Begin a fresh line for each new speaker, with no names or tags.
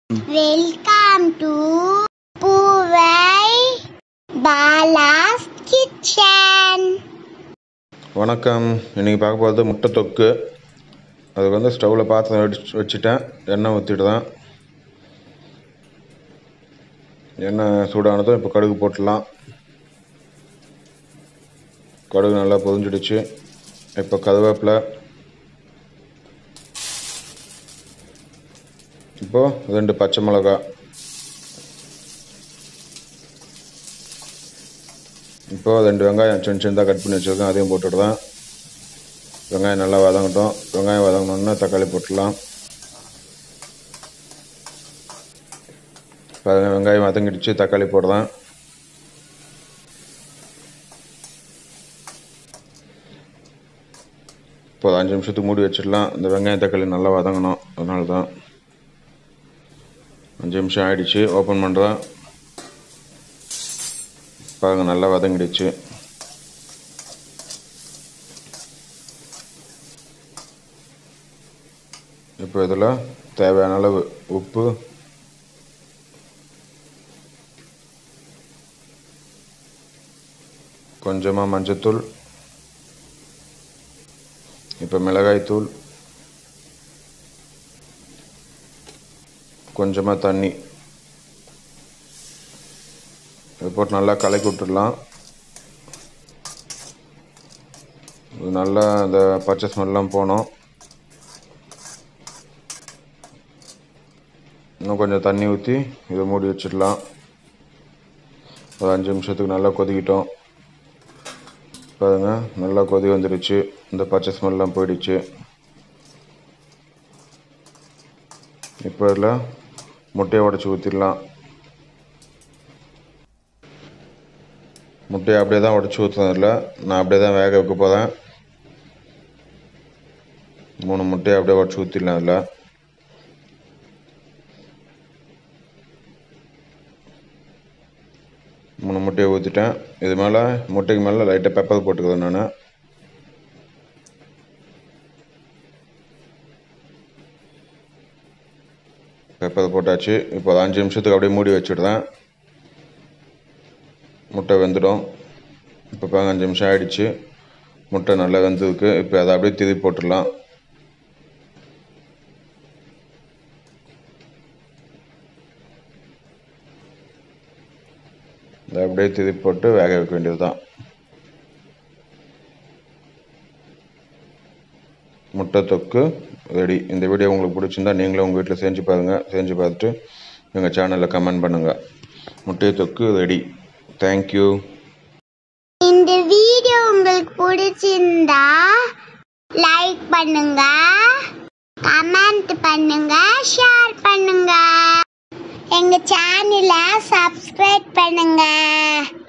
welcome to பூவை Bala's kitchen
வணக்கம் இன்றைக்கி பார்க்க போகிறது முட்டை தொக்கு அதுக்கு வந்து ஸ்டவ்வில் பாத்திரம் வச்சு வச்சுட்டேன் எண்ணெய் ஊற்றிட்டு தான் எண்ணெய் சூடானதும் இப்போ கடுகு போட்டுடலாம் கடுகு நல்லா பொதிஞ்சிடுச்சு இப்போ கருவேப்பிலை இப்போது ரெண்டு பச்சை மிளகா இப்போ ரெண்டு வெங்காயம் சின்ன சின்னதாக கட் பண்ணி வச்சுருக்கேன் அதையும் போட்டுடுறேன் வெங்காயம் நல்லா வதங்கட்டும் வெங்காயம் வதங்கணுன்னா தக்காளி போட்டுடலாம் பாருங்க வெங்காயம் வதங்கிடுச்சு தக்காளி போடுறேன் இப்போ ஒரு அஞ்சு நிமிஷத்துக்கு மூடி வச்சிடலாம் இந்த வெங்காயம் தக்காளி நல்லா வதங்கணும் அதனால தான் அஞ்சு நிமிஷம் ஆயிடுச்சு ஓப்பன் பண்ணுறேன் பாருங்க நல்லா வதங்கிடுச்சு இப்போ இதில் தேவையான அளவு உப்பு கொஞ்சமாக மஞ்சத்தூள் இப்போ மிளகாய்த்தூள் கொஞ்சமாக தண்ணி இது போட்டு நல்லா கலக்கி விட்டுடலாம் இது நல்லா அந்த பச்சை ஸ்மெல்லாம் போனோம் இன்னும் கொஞ்சம் தண்ணி ஊற்றி இதை மூடி வச்சிடலாம் ஒரு அஞ்சு நிமிஷத்துக்கு நல்லா கொதிக்கிட்டோம் பாருங்க நல்லா கொதி வந்துடுச்சு இந்த பச்சை ஸ்மெல்லாம் போயிடுச்சு இப்போ இதில் முட்டையை உடச்சி ஊற்றிடலாம் முட்டையை அப்படியே தான் உடச்சி ஊற்றுனதில்ல நான் அப்படியே தான் வேக வைக்க போகிறேன் மூணு முட்டையை அப்படியே உடச்சி ஊற்றிடலாம் அதில் மூணு முட்டையை ஊற்றிட்டேன் இது மேலே முட்டைக்கு மேலே லைட்டாக பெப்பர் போட்டுக்கிறேன் நான் பெப்பர் போட்டாச்சு இப்போ ஒரு அஞ்சு நிமிஷத்துக்கு அப்படியே மூடி வச்சுடுறேன் முட்டை வெந்துடும் இப்போ பாருங்க அஞ்சு நிமிஷம் ஆயிடுச்சு முட்டை நல்லா வெந்ததுக்கு இப்போ அதை அப்படியே திருப்பி போட்டுடலாம் இதை அப்படியே திருப்பி போட்டு வேக வைக்க வேண்டியது தான் முட்டை தொக்கு ரெடி இந்த வீடியோ உங்களுக்கு பிடிச்சிருந்தா நீங்களும் உங்கள் வீட்டில் செஞ்சு பாருங்கள் செஞ்சு பார்த்துட்டு எங்கள் சேனலில் கமெண்ட் பண்ணுங்கள் முட்டை தொக்கு ரெடி தேங்க்யூ
இந்த வீடியோ உங்களுக்கு பிடிச்சிருந்தா லைக் பண்ணுங்க கமெண்ட் பண்ணுங்க ஷேர் பண்ணுங்க எங்க சேனலை சப்ஸ்கிரைப் பண்ணுங்க